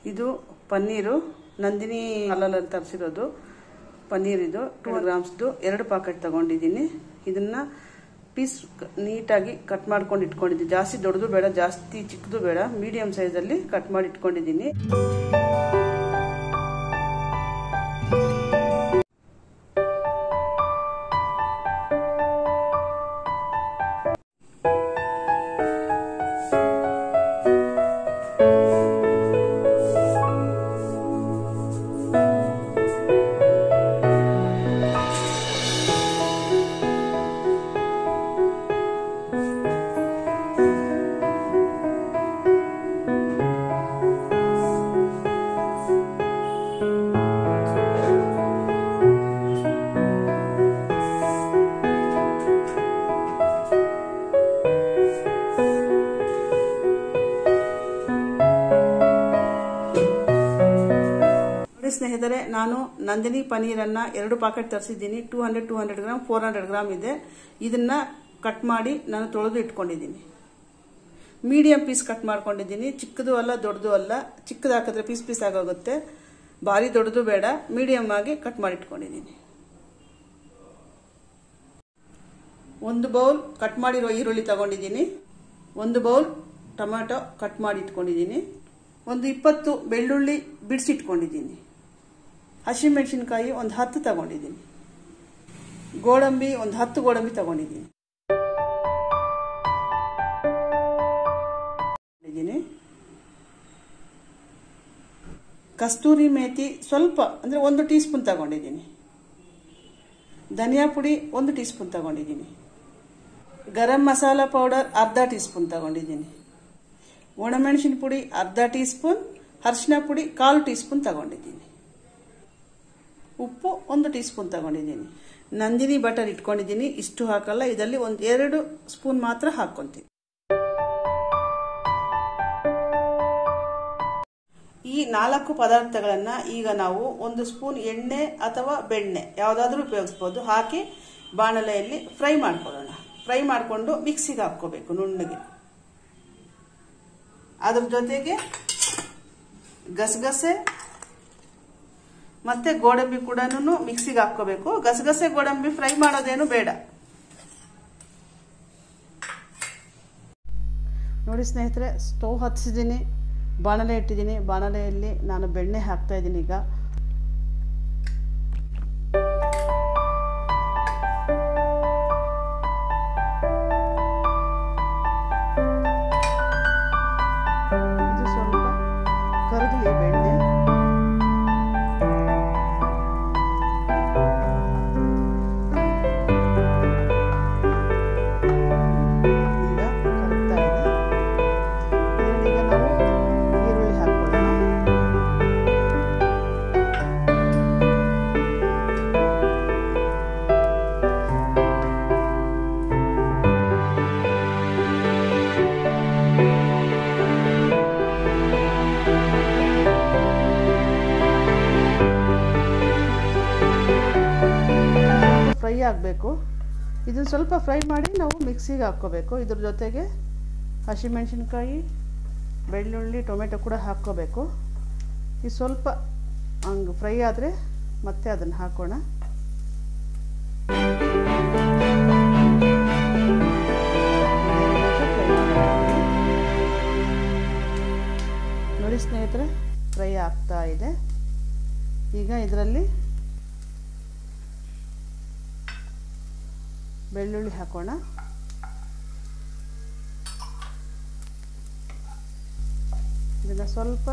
ಇದು ಪನ್ನೀರು ನಂದಿನಿ ಹಾಲಲ್ಲಿ ತರಿಸಿರೋದು ಪನ್ನೀರ್ ಇದು ಟೂ ಗ್ರಾಮ್ಸ್ದು ಎರಡು ಪಾಕೆಟ್ ತಗೊಂಡಿದ್ದೀನಿ ಇದನ್ನ ಪೀಸ್ ನೀಟಾಗಿ ಕಟ್ ಮಾಡ್ಕೊಂಡು ಇಟ್ಕೊಂಡಿದ್ದೀನಿ ಜಾಸ್ತಿ ದೊಡ್ಡದು ಬೇಡ ಜಾಸ್ತಿ ಚಿಕ್ಕದು ಬೇಡ ಮೀಡಿಯಂ ಸೈಜಲ್ಲಿ ಕಟ್ ಮಾಡಿ ಇಟ್ಕೊಂಡಿದ್ದೀನಿ ನೋಡಿ ಸ್ನೇಹಿತರೆ ನಾನು ನಂದಿನಿ ಪನೀರನ್ನ ಎರಡು ಪಾಕೆಟ್ ತರಿಸಿದ್ದೀನಿ two hundred two hundred gram four hundred gram ಇದೆ ಇದನ್ನ ಕಟ್ ಮಾಡಿ ನಾನು ತೊಳೆದು ಇಟ್ಕೊಂಡಿದ್ದೀನಿ ಮೀಡಿಯಂ ಪೀಸ್ ಕಟ್ ಮಾಡ್ಕೊಂಡಿದ್ದೀನಿ ಚಿಕ್ಕದು ಅಲ್ಲ ದೊಡ್ಡದು ಅಲ್ಲ ಚಿಕ್ಕದು ಹಾಕಿದ್ರೆ ಪೀಸ್ ಪೀಸ್ ಆಗೋಗುತ್ತೆ ಭಾರಿ ದೊಡ್ಡದು ಬೇಡ ಮೀಡಿಯಂ ಆಗಿ ಕಟ್ ಮಾಡಿ ಇಟ್ಕೊಂಡಿದ್ದೀನಿ ಒಂದು ಬೌಲ್ ಕಟ್ ಮಾಡಿರೋ ಈರುಳ್ಳಿ ತಗೊಂಡಿದ್ದೀನಿ ಒಂದು ಬೌಲ್ ಟೊಮ್ಯಾಟೊ ಕಟ್ ಮಾಡಿ ಇಟ್ಕೊಂಡಿದ್ದೀನಿ ಒಂದು ಇಪ್ಪತ್ತು ಬೆಳ್ಳುಳ್ಳಿ ಬಿಡಿಸಿಟ್ಕೊಂಡಿದ್ದೀನಿ ಹಸಿಮೆಣಸಿನ್ಕಾಯಿ ಒಂದು ಹತ್ತು ತಗೊಂಡಿದ್ದೀನಿ ಗೋಡಂಬಿ ಒಂದು ಹತ್ತು ಗೋಡಂಬಿ ತಗೊಂಡಿದ್ದೀನಿ ಇದ್ದೀನಿ ಕಸ್ತೂರಿ ಮೇಥಿ ಸ್ವಲ್ಪ ಅಂದರೆ ಒಂದು ಟೀ ಸ್ಪೂನ್ ತಗೊಂಡಿದ್ದೀನಿ ಧನಿಯಾ ಪುಡಿ ಒಂದು ಟೀ ಸ್ಪೂನ್ ತಗೊಂಡಿದ್ದೀನಿ ಗರಂ ಮಸಾಲ ಪೌಡರ್ ಅರ್ಧ ಟೀ ಸ್ಪೂನ್ ತಗೊಂಡಿದ್ದೀನಿ ಒಣಮೆಣಸಿನ ಪುಡಿ ಅರ್ಧ ಟೀ ಸ್ಪೂನ್ ಅರಿಶಿನ ಪುಡಿ ಕಾಲು ಟೀ ಸ್ಪೂನ್ ತಗೊಂಡಿದ್ದೀನಿ ಉಪ್ಪು ಒಂದು ಟೀ ಸ್ಪೂನ್ ತಗೊಂಡಿದ್ದೀನಿ ನಂದಿನಿ ಬಟರ್ ಇಟ್ಕೊಂಡಿದ್ದೀನಿ ಇಷ್ಟು ಹಾಕಲ್ಲ ಇದರಲ್ಲಿ ಒಂದು ಎರಡು ಸ್ಪೂನ್ ಮಾತ್ರ ಹಾಕ್ಕೊಂತೀನಿ ಈ ನಾಲ್ಕು ಪದಾರ್ಥಗಳನ್ನ ಈಗ ನಾವು ಒಂದು ಸ್ಪೂನ್ ಎಣ್ಣೆ ಅಥವಾ ಬೆಣ್ಣೆ ಯಾವುದಾದ್ರೂ ಉಪಯೋಗಿಸ್ಬೋದು ಹಾಕಿ ಬಾಣಲೆಯಲ್ಲಿ ಫ್ರೈ ಮಾಡ್ಕೊಳ್ಳೋಣ ಫ್ರೈ ಮಾಡಿಕೊಂಡು ಮಿಕ್ಸಿಗೆ ಹಾಕ್ಕೋಬೇಕು ನುಣ್ಣಗೆ ಅದ್ರ ಜೊತೆಗೆ ಗಸಗಸೆ ಮತ್ತೆ ಗೋಡಂಬಿ ಕೂಡ ಮಿಕ್ಸಿಗೆ ಹಾಕ್ಕೋಬೇಕು ಗಸಗಸೆ ಗೋಡಂಬಿ ಫ್ರೈ ಮಾಡೋದೇನು ಬೇಡ ನೋಡಿ ಸ್ನೇಹಿತರೆ ಸ್ಟವ್ ಹಚ್ಚಿದ್ದೀನಿ ಬಾಣಲೆ ಇಟ್ಟಿದ್ದೀನಿ ಬಾಣಲೆಯಲ್ಲಿ ನಾನು ಬೆಣ್ಣೆ ಹಾಕ್ತಾ ಇದ್ದೀನಿ ಈಗ ಇದು ಸ್ವಲ್ಪ ಕರಗಲಿ ಬೆಣ್ಣೆ ಈಗ ಕರಗ್ತಾ ಇದೆ ಇದರಲ್ಲಿ ಈಗ ನಾವು ಈರುಳ್ಳಿ ಹಾಕ್ಕೊಳ್ಳೋಣ ಫ್ರೈ ಆಗಬೇಕು ಇದನ್ನು ಸ್ವಲ್ಪ ಫ್ರೈ ಮಾಡಿ ನಾವು ಮಿಕ್ಸಿಗೆ ಹಾಕ್ಕೋಬೇಕು ಇದ್ರ ಜೊತೆಗೆ ಹಸಿಮೆಣಸಿನ್ಕಾಯಿ ಬೆಳ್ಳುಳ್ಳಿ ಟೊಮೆಟೊ ಕೂಡ ಹಾಕ್ಕೋಬೇಕು ಇದು ಸ್ವಲ್ಪ ಹಂಗೆ ಫ್ರೈ ಆದರೆ ಮತ್ತೆ ಅದನ್ನು ಹಾಕೋಣ ನೋಡಿ ಸ್ನೇಹಿತರೆ ಫ್ರೈ ಆಗ್ತಾ ಇದೆ ಈಗ ಇದರಲ್ಲಿ ಬೆಳ್ಳುಳ್ಳಿ ಹಾಕೋಣ ಇದನ್ನು ಸ್ವಲ್ಪ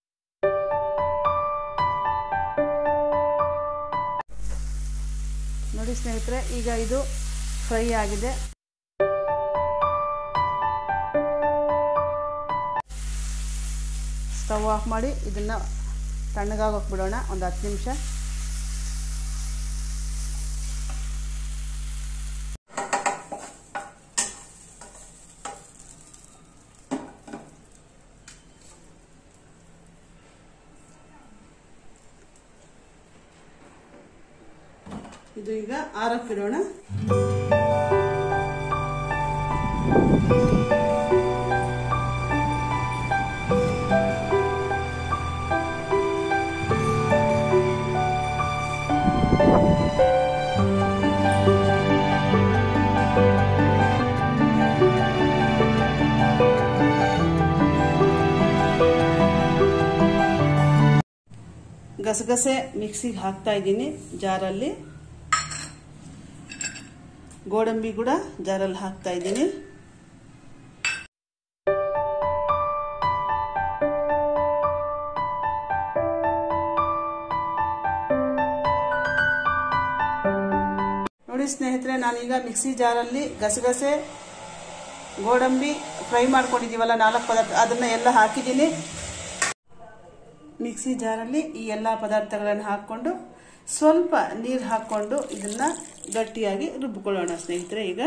ನೋಡಿ ಸ್ನೇಹಿತರೆ ಈಗ ಇದು ಫ್ರೈ ಆಗಿದೆ ಸ್ಟವ್ ಆಫ್ ಮಾಡಿ ಇದನ್ನು ತಣ್ಣಗಾಗೋಕೆ ಬಿಡೋಣ ಒಂದು ಹತ್ತು ನಿಮಿಷ ಇದು ಈಗ ಆರಕ್ಕಿಡೋಣ ಗಸಗಸೆ ಮಿಕ್ಸಿಗೆ ಹಾಕ್ತಾ ಇದ್ದೀನಿ ಜಾರಲ್ಲಿ ಗೋಡಂಬಿ ಕೂಡ ಜಾರಲ್ಲಿ ಹಾಕ್ತಾ ಇದ್ದೀನಿ ನೋಡಿ ಸ್ನೇಹಿತರೆ ನಾನೀಗ ಮಿಕ್ಸಿ ಜಾರಲ್ಲಿ ಗಸಗಸೆ ಗೋಡಂಬಿ ಫ್ರೈ ಮಾಡ್ಕೊಂಡಿದ್ದೀವಲ್ಲ ನಾಲ್ಕು ಪದಾರ್ಥ ಅದನ್ನು ಎಲ್ಲ ಹಾಕಿದ್ದೀನಿ ಮಿಕ್ಸಿ ಜಾರಲ್ಲಿ ಈ ಎಲ್ಲ ಪದಾರ್ಥಗಳನ್ನು ಹಾಕ್ಕೊಂಡು ಸ್ವಲ್ಪ ನೀರು ಹಾಕ್ಕೊಂಡು ಇದನ್ನು ಗಟ್ಟಿಯಾಗಿ ರುಬ್ಕೊಳ್ಳೋಣ ಸ್ನೇಹಿತರೆ ಈಗ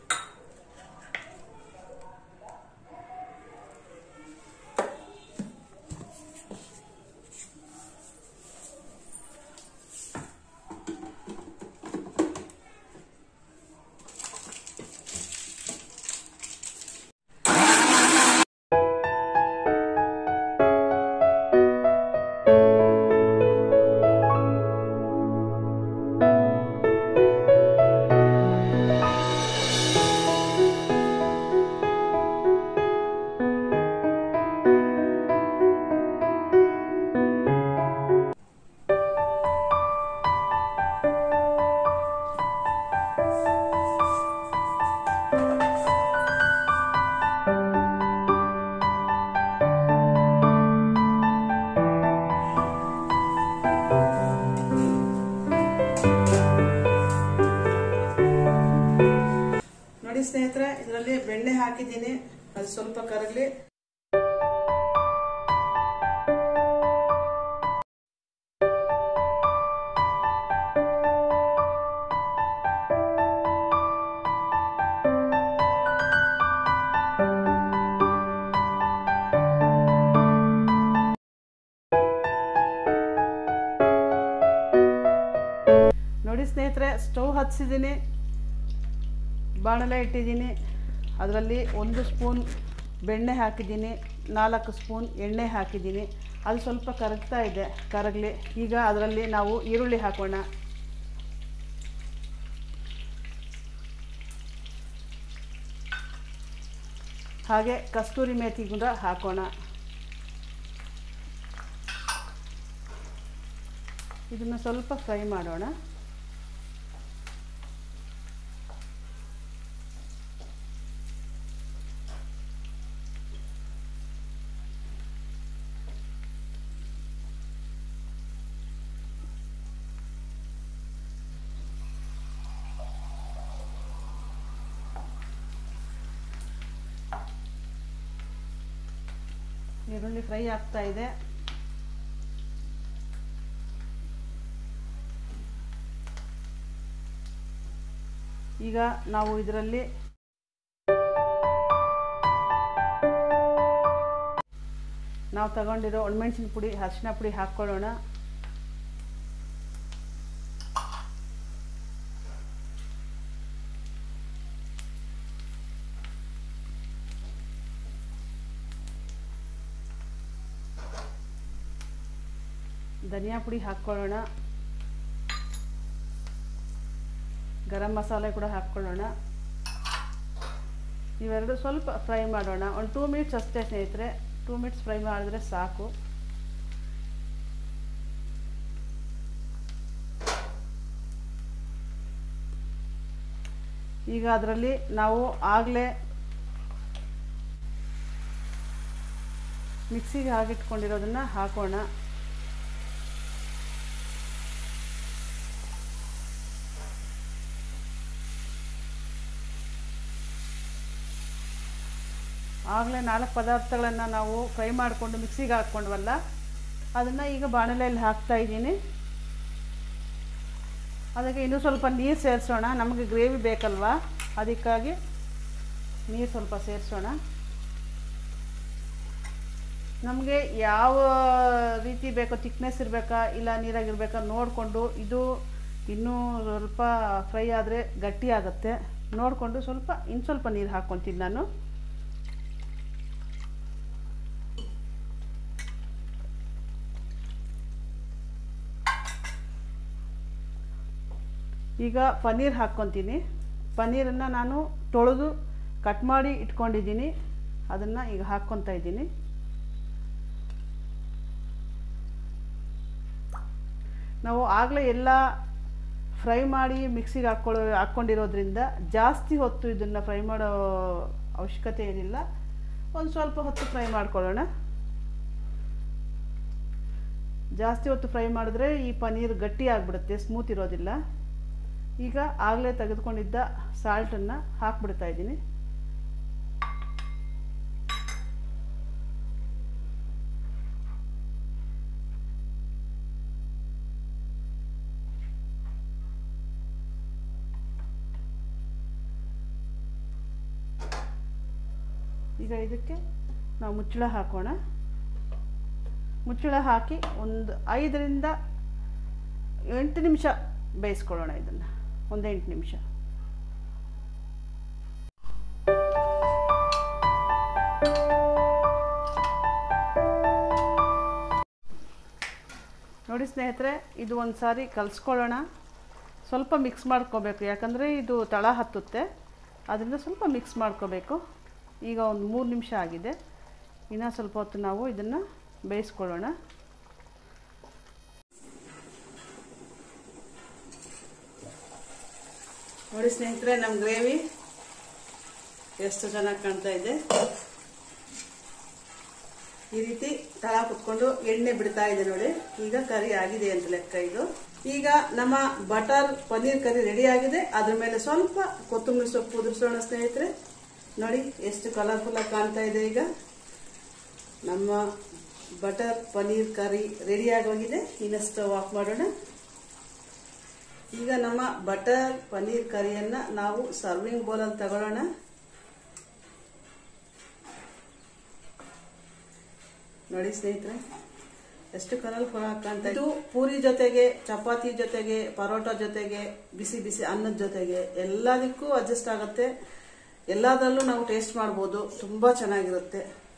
ನೋಡಿ ಸ್ನೇಹಿತರೆ ಇದರಲ್ಲಿ ಬೆಣ್ಣೆ ಹಾಕಿದ್ದೀನಿ ಅದು ಸ್ವಲ್ಪ ಕರಗಲಿ ನೋಡಿ ಸ್ನೇಹಿತರೆ ಸ್ಟವ್ ಹಚ್ಚಿದ್ದೀನಿ ಬಾಣಲೆ ಇಟ್ಟಿದ್ದೀನಿ ಅದರಲ್ಲಿ ಒಂದು ಸ್ಪೂನ್ ಬೆಣ್ಣೆ ಹಾಕಿದ್ದೀನಿ ನಾಲ್ಕು ಸ್ಪೂನ್ ಎಣ್ಣೆ ಹಾಕಿದ್ದೀನಿ ಅದು ಸ್ವಲ್ಪ ಕರಗ್ತಾ ಇದೆ ಕರಗಲಿ ಈಗ ಅದರಲ್ಲಿ ನಾವು ಈರುಳ್ಳಿ ಹಾಕೋಣ ಹಾಗೆ ಕಸ್ತೂರಿ ಮೇಥಿ ಕೂಡ ಹಾಕೋಣ ಇದನ್ನು ಸ್ವಲ್ಪ ಫ್ರೈ ಮಾಡೋಣ ಈರುಳ್ಳಿ ಫ್ರೈ ಆಗ್ತಾ ಇದೆ ಈಗ ನಾವು ಇದರಲ್ಲಿ ನಾವು ತಗೊಂಡಿರೋ ಒಣಮೆಣಸಿನ ಪುಡಿ ಅರಿಶಿನ ಪುಡಿ ಹಾಕ್ಕೊಳ್ಳೋಣ ಧನಿಯಾ ಪುಡಿ ಹಾಕ್ಕೊಳ್ಳೋಣ ಗರಂ ಮಸಾಲೆ ಕೂಡ ಹಾಕ್ಕೊಳ್ಳೋಣ ಇವೆರಡು ಸ್ವಲ್ಪ ಫ್ರೈ ಮಾಡೋಣ ಒಂದು ಟೂ ಮಿನಿಟ್ಸ್ ಅಷ್ಟೇ ಸ್ನೇಹಿತರೆ ಟೂ ಮಿನಿಟ್ಸ್ ಫ್ರೈ ಮಾಡಿದ್ರೆ ಸಾಕು ಈಗ ಅದರಲ್ಲಿ ನಾವು ಆಗಲೇ ಮಿಕ್ಸಿಗೆ ಹಾಕಿಟ್ಕೊಂಡಿರೋದನ್ನು ಹಾಕೋಣ ಆಗಲೇ ನಾಲ್ಕು ಪದಾರ್ಥಗಳನ್ನು ನಾವು ಫ್ರೈ ಮಾಡಿಕೊಂಡು ಮಿಕ್ಸಿಗೆ ಹಾಕ್ಕೊಂಡ್ವಲ್ಲ ಅದನ್ನು ಈಗ ಬಾಣಲೆಯಲ್ಲಿ ಹಾಕ್ತಾ ಇದ್ದೀನಿ ಅದಕ್ಕೆ ಇನ್ನೂ ಸ್ವಲ್ಪ ನೀರು ಸೇರಿಸೋಣ ನಮಗೆ ಗ್ರೇವಿ ಬೇಕಲ್ವಾ ಅದಕ್ಕಾಗಿ ನೀರು ಸ್ವಲ್ಪ ಸೇರಿಸೋಣ ನಮಗೆ ಯಾವ ರೀತಿ ಬೇಕೋ ತಿಕ್ನೆಸ್ ಇರಬೇಕಾ ಇಲ್ಲ ನೀರಾಗಿರ್ಬೇಕಾ ನೋಡಿಕೊಂಡು ಇದು ಇನ್ನೂ ಸ್ವಲ್ಪ ಫ್ರೈ ಆದರೆ ಗಟ್ಟಿ ಆಗುತ್ತೆ ನೋಡಿಕೊಂಡು ಸ್ವಲ್ಪ ಇನ್ನು ಸ್ವಲ್ಪ ನೀರು ಹಾಕ್ಕೊತೀನಿ ನಾನು ಈಗ ಪನ್ನೀರ್ ಹಾಕ್ಕೊತೀನಿ ಪನ್ನೀರನ್ನು ನಾನು ತೊಳೆದು ಕಟ್ ಮಾಡಿ ಇಟ್ಕೊಂಡಿದ್ದೀನಿ ಅದನ್ನು ಈಗ ಹಾಕ್ಕೊತಾ ಇದ್ದೀನಿ ನಾವು ಆಗಲೇ ಎಲ್ಲ ಫ್ರೈ ಮಾಡಿ ಮಿಕ್ಸಿಗೆ ಹಾಕ್ಕೊಳ್ಳೋ ಹಾಕ್ಕೊಂಡಿರೋದ್ರಿಂದ ಜಾಸ್ತಿ ಹೊತ್ತು ಇದನ್ನು ಫ್ರೈ ಮಾಡೋ ಅವಶ್ಯಕತೆ ಏನಿಲ್ಲ ಒಂದು ಸ್ವಲ್ಪ ಹೊತ್ತು ಫ್ರೈ ಮಾಡ್ಕೊಳ್ಳೋಣ ಜಾಸ್ತಿ ಹೊತ್ತು ಫ್ರೈ ಮಾಡಿದ್ರೆ ಈ ಪನ್ನೀರ್ ಗಟ್ಟಿ ಆಗಿಬಿಡುತ್ತೆ ಸ್ಮೂತ್ ಇರೋದಿಲ್ಲ ಈಗ ಆಗಲೇ ತೆಗೆದುಕೊಂಡಿದ್ದ ಸಾಲ್ಟನ್ನು ಹಾಕ್ಬಿಡ್ತಾ ಇದ್ದೀನಿ ಈಗ ಇದಕ್ಕೆ ನಾವು ಮುಚ್ಚಳ ಹಾಕೋಣ ಮುಚ್ಚಳ ಹಾಕಿ ಒಂದು ಐದರಿಂದ ಎಂಟು ನಿಮಿಷ ಬೇಯಿಸ್ಕೊಳ್ಳೋಣ ಇದನ್ನು ಒಂದು ಎಂಟು ನಿಮಿಷ ನೋಡಿ ಸ್ನೇಹಿತರೆ ಇದು ಒಂದು ಸಾರಿ ಕಲಿಸ್ಕೊಳ್ಳೋಣ ಸ್ವಲ್ಪ ಮಿಕ್ಸ್ ಮಾಡ್ಕೋಬೇಕು ಯಾಕಂದರೆ ಇದು ತಳ ಹತ್ತುತ್ತೆ ಅದರಿಂದ ಸ್ವಲ್ಪ ಮಿಕ್ಸ್ ಮಾಡ್ಕೋಬೇಕು ಈಗ ಒಂದು ಮೂರು ನಿಮಿಷ ಆಗಿದೆ ಇನ್ನೂ ಸ್ವಲ್ಪ ಹೊತ್ತು ನಾವು ಇದನ್ನು ಬೇಯಿಸ್ಕೊಳ್ಳೋಣ ನೋಡಿ ಸ್ನೇಹಿತರೆ ನಮ್ಮ ಗ್ರೇವಿ ಎಷ್ಟು ಚೆನ್ನಾಗಿ ಕಾಣ್ತಾ ಇದೆ ಈ ರೀತಿ ತಳ ಕುತ್ಕೊಂಡು ಎಣ್ಣೆ ಬಿಡ್ತಾ ಇದೆ ನೋಡಿ ಈಗ ಕರಿ ಆಗಿದೆ ಅಂತ ಲೆಕ್ಕ ಇದು ಈಗ ನಮ್ಮ ಬಟರ್ ಪನ್ನೀರ್ ಕರಿ ರೆಡಿ ಆಗಿದೆ ಅದ್ರ ಮೇಲೆ ಸ್ವಲ್ಪ ಕೊತ್ತಂಬರಿ ಸೊಪ್ಪು ಉದುರಿಸೋಣ ಸ್ನೇಹಿತರೆ ನೋಡಿ ಎಷ್ಟು ಕಲರ್ಫುಲ್ ಆಗಿ ಕಾಣ್ತಾ ಇದೆ ಈಗ ನಮ್ಮ ಬಟರ್ ಪನ್ನೀರ್ ಕರಿ ರೆಡಿ ಆಗೋಗಿದೆ ಇನ್ನು ಸ್ಟವ್ ಆಫ್ ಮಾಡೋಣ ಈಗ ನಮ್ಮ ಬಟರ್ ಪನ್ನೀರ್ ಕರಿಯನ್ನ ನಾವು ಸರ್ವಿಂಗ್ ಬೌಲಲ್ಲಿ ತಗೊಳ್ಳೋಣ ನೋಡಿ ಸ್ನೇಹಿತರೆ ಎಷ್ಟು ಕಲರ್ಫುಲ್ ಕಾಣ್ತಾ ಇದು ಪೂರಿ ಜೊತೆಗೆ ಚಪಾತಿ ಜೊತೆಗೆ ಪರೋಟ ಜೊತೆಗೆ ಬಿಸಿ ಬಿಸಿ ಅನ್ನದ ಜೊತೆಗೆ ಎಲ್ಲದಕ್ಕೂ ಅಡ್ಜಸ್ಟ್ ಆಗುತ್ತೆ ಎಲ್ಲದರಲ್ಲೂ ನಾವು ಟೇಸ್ಟ್ ಮಾಡ್ಬೋದು ತುಂಬಾ ಚೆನ್ನಾಗಿರುತ್ತೆ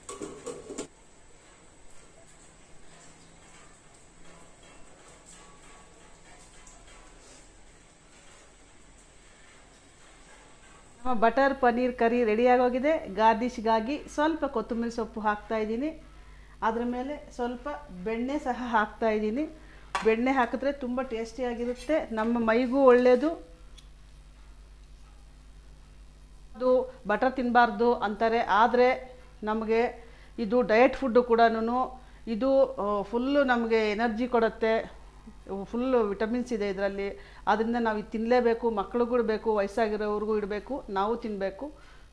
ನಮ್ಮ ಬಟರ್ ಪನ್ನೀರ್ ಕರಿ ರೆಡಿ ಆಗೋಗಿದೆ ಗಾರ್ನಿಷ್ಗಾಗಿ ಸ್ವಲ್ಪ ಕೊತ್ತಂಬರಿ ಸೊಪ್ಪು ಹಾಕ್ತಾ ಇದ್ದೀನಿ ಅದ್ರ ಮೇಲೆ ಸ್ವಲ್ಪ ಬೆಣ್ಣೆ ಸಹ ಹಾಕ್ತಾ ಇದ್ದೀನಿ ಬೆಣ್ಣೆ ಹಾಕಿದ್ರೆ ತುಂಬ ಟೇಸ್ಟಿಯಾಗಿರುತ್ತೆ ನಮ್ಮ ಮೈಗೂ ಒಳ್ಳೆಯದು ಅದು ಬಟರ್ ತಿನ್ನಬಾರ್ದು ಅಂತಾರೆ ಆದರೆ ನಮಗೆ ಇದು ಡಯಟ್ ಫುಡ್ಡು ಕೂಡ ಇದು ಫುಲ್ಲು ನಮಗೆ ಎನರ್ಜಿ ಕೊಡುತ್ತೆ ಫುಲ್ಲು ವಿಟಮಿನ್ಸ್ ಇದೆ ಇದರಲ್ಲಿ ಅದರಿಂದ ನಾವು ಇದು ತಿನ್ನಲೇಬೇಕು ಮಕ್ಳಿಗೂ ಇಡಬೇಕು ವಯಸ್ಸಾಗಿರೋವ್ರಿಗೂ ಇಡಬೇಕು ನಾವು ತಿನ್ನಬೇಕು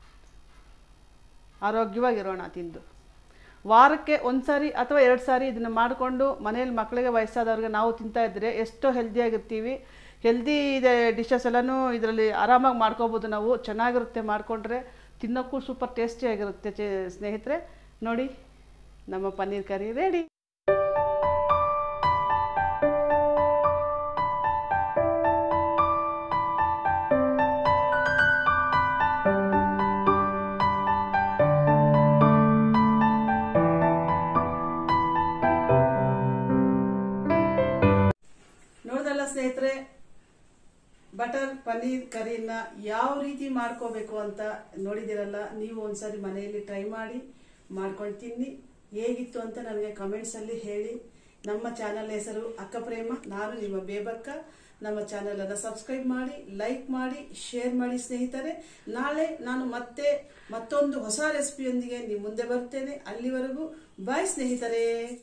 ಆರೋಗ್ಯವಾಗಿರೋಣ ತಿಂದು ವಾರಕ್ಕೆ ಒಂದು ಸಾರಿ ಅಥವಾ ಎರಡು ಸಾರಿ ಇದನ್ನು ಮಾಡಿಕೊಂಡು ಮನೇಲಿ ಮಕ್ಕಳಿಗೆ ವಯಸ್ಸಾದವ್ರಿಗೆ ನಾವು ತಿಂತಾ ಇದ್ದರೆ ಎಷ್ಟೋ ಹೆಲ್ದಿಯಾಗಿರ್ತೀವಿ ಹೆಲ್ದಿ ಇದೆ ಡಿಶಸ್ ಎಲ್ಲನೂ ಇದರಲ್ಲಿ ಆರಾಮಾಗಿ ಮಾಡ್ಕೋಬೋದು ನಾವು ಚೆನ್ನಾಗಿರುತ್ತೆ ಮಾಡಿಕೊಂಡ್ರೆ ತಿನ್ನೋಕ್ಕೂ ಸೂಪರ್ ಟೇಸ್ಟಿಯಾಗಿರುತ್ತೆ ಚೇ ಸ್ನೇಹಿತರೆ ನೋಡಿ ನಮ್ಮ ಪನ್ನೀರ್ ಕರಿ ರೆಡಿ ನೋಡ್ದಲ್ಲ ಸ್ನೇಹಿತರೆ ಬಟರ್ ಪನ್ನೀರ್ ಕರಿನ ಯಾವ ರೀತಿ ಮಾಡ್ಕೋಬೇಕು ಅಂತ ನೋಡಿದಿರಲ್ಲ ನೀವು ಒಂದ್ಸರಿ ಮನೆಯಲ್ಲಿ ಟ್ರೈ ಮಾಡಿ ಮಾಡ್ಕೊಂಡು ತಿನ್ನಿ ಹೇಗಿತ್ತು ಅಂತ ನನಗೆ ಕಮೆಂಟ್ಸ್ ಅಲ್ಲಿ ಹೇಳಿ ನಮ್ಮ ಚಾನಲ್ ಹೆಸರು ಅಕ್ಕ ಪ್ರೇಮ ನಾನು ನಿಮ್ಮ ಬೇಬಕ್ಕ ನಮ್ಮ ಚಾನಲ್ ಅನ್ನ ಸಬ್ಸ್ಕ್ರೈಬ್ ಮಾಡಿ ಲೈಕ್ ಮಾಡಿ ಶೇರ್ ಮಾಡಿ ಸ್ನೇಹಿತರೆ ನಾಳೆ ನಾನು ಮತ್ತೆ ಮತ್ತೊಂದು ಹೊಸ ರೆಸಿಪಿಯೊಂದಿಗೆ ನಿಮ್ಮ ಮುಂದೆ ಬರ್ತೇನೆ ಅಲ್ಲಿವರೆಗೂ ಬಾಯ್ ಸ್ನೇಹಿತರೆ